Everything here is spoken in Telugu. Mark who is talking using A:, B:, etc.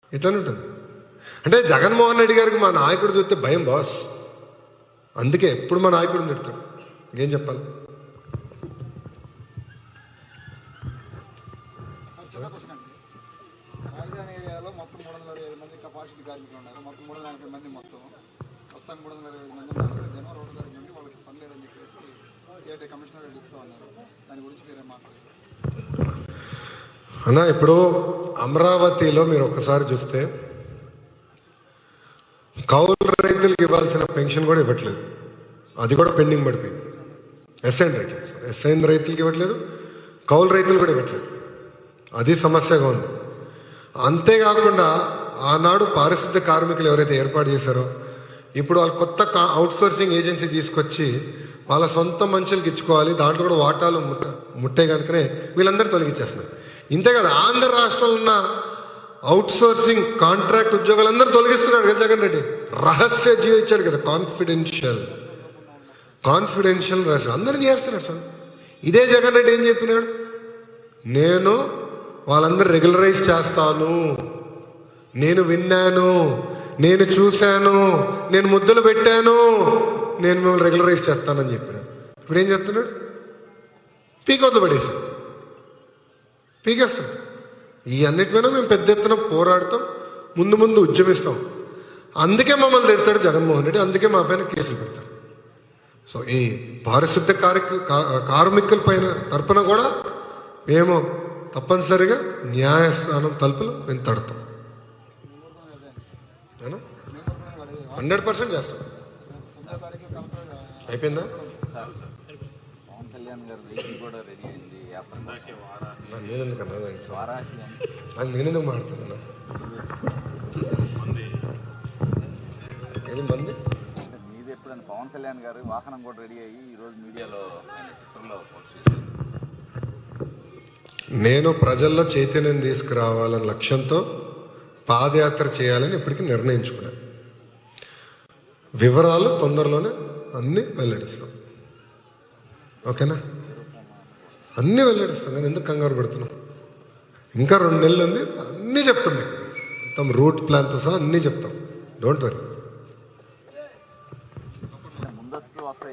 A: ఇట్లానే ఉంటుంది అంటే జగన్మోహన్ రెడ్డి గారికి మా నాయకుడు చూస్తే భయం బాస్ అందుకే ఎప్పుడు మా నాయకుడిని తిడతాడు ఇంకేం చెప్పాలి
B: సార్ చిన్న క్వశ్చన్ అండి రాజధాని ఏరియాలో మొత్తం మూడు వందల ఇరవై ఐదు మంది కెపాసిటీ కార్మికులు ఉన్నారు మొత్తం మూడు వందల నలభై మంది మొత్తం ప్రస్తుతం మూడు వందల ఇరవై ఐదు మంది ఉన్నారు ఇక్కడ జనవరి ఒకటో తారీఖు నుండి వాళ్ళకి పని లేదని చెప్పేసి సిఐటి కమిషనర్ చెప్తూ ఉన్నారు దాని గురించి మీరేం మాట్లాడారు
A: అన్న ఇప్పుడు అమరావతిలో మీరు ఒక్కసారి చూస్తే కౌలు రైతులకు ఇవ్వాల్సిన పెన్షన్ కూడా ఇవ్వట్లేదు అది కూడా పెండింగ్ పడిపోయింది ఎస్ఐన్ రైతులు ఎస్ఐన్ రైతులకి ఇవ్వట్లేదు కౌలు రైతులు కూడా ఇవ్వట్లేదు అది సమస్యగా ఉంది అంతేకాకుండా ఆనాడు పారిశుద్ధ్య కార్మికులు ఎవరైతే ఏర్పాటు చేశారో ఇప్పుడు వాళ్ళు కొత్త అవుట్ సోర్సింగ్ ఏజెన్సీ తీసుకొచ్చి వాళ్ళ సొంత మనుషులకి ఇచ్చుకోవాలి దాంట్లో కూడా వాటాలు ముట్ట ముట్టే కనుకనే వీళ్ళందరూ తొలగించేస్తున్నారు ఇంతే కదా ఆంధ్ర రాష్ట్రంలో ఉన్న అవుట్ సోర్సింగ్ కాంట్రాక్ట్ ఉద్యోగాలందరూ తొలగిస్తున్నాడు కదా జగన్ రెడ్డి రహస్య జీవో ఇచ్చాడు కదా కాన్ఫిడెన్షియల్ కాన్ఫిడెన్షియల్ రహస్యం అందరూ చేస్తున్నాడు సార్ ఇదే జగన్ రెడ్డి ఏం చెప్పినాడు నేను వాళ్ళందరూ రెగ్యులరైజ్ చేస్తాను నేను విన్నాను నేను చూశాను నేను ముద్దులు పెట్టాను నేను మిమ్మల్ని రెగ్యులరైజ్ చేస్తానని చెప్పినాడు ఇప్పుడు ఏం చేస్తున్నాడు పీకోతలు పడేసాడు పీకేస్తాం ఈ అన్నిటిపైన మేము పెద్ద ఎత్తున పోరాడతాం ముందు ముందు ఉద్యమిస్తాం అందుకే మమ్మల్ని తిడతాడు జగన్మోహన్ రెడ్డి అందుకే మా పైన కేసులు పెడతాడు సో ఈ పారిశుద్ధ్య కార్య కా- కార్మికుల పైన తరపున కూడా మేము తప్పనిసరిగా న్యాయస్థానం తలుపులు మేము తడతాం
B: మేము కూడా అదే
A: హండ్రెడ్ పర్సెంట్ చేస్తాం
B: తొమ్మిదో తారీఖు కలెక్టర్
A: అయిపోయిందా
C: పవన్ కళ్యాణ్ గారు రేపు కూడా రెడీ అయింది వ్యాపారం
A: నాకు నేనెందుకన్నా దానికి సవాల్?
C: వారాహి అని
A: నాకు నేనెందుకు మాడుతున్నా ఏది మంది
C: అంటే మీది ఎప్పుడైనా పవన్ కళ్యాణ్ గారు వాహనం కూడా రెడీ అయ్యి ఈరోజు మీడియాలో ఆయన చిత్రంలో పోస్ట్ చేశారు
A: నేను ప్రజల్లో చైతన్యం తీసుకురావాలన్న లక్ష్యంతో పాదయాత్ర చేయాలని ఇప్పటికీ నిర్ణయించుకున్నాను వివరాలు తొందరలోనే అన్నీ వెల్లడిస్తాం ఓకేనా అన్నీ వెల్లడిస్తాం కానీ ఎందుకు కంగారు పెడుతున్నాం ఇంకా రెండు నెలలు ఉంది అన్నీ చెప్తాం మీకు మొత్తం రూట్ ప్లాన్తో సహా అన్నీ చెప్తాం డోంట్ వరీ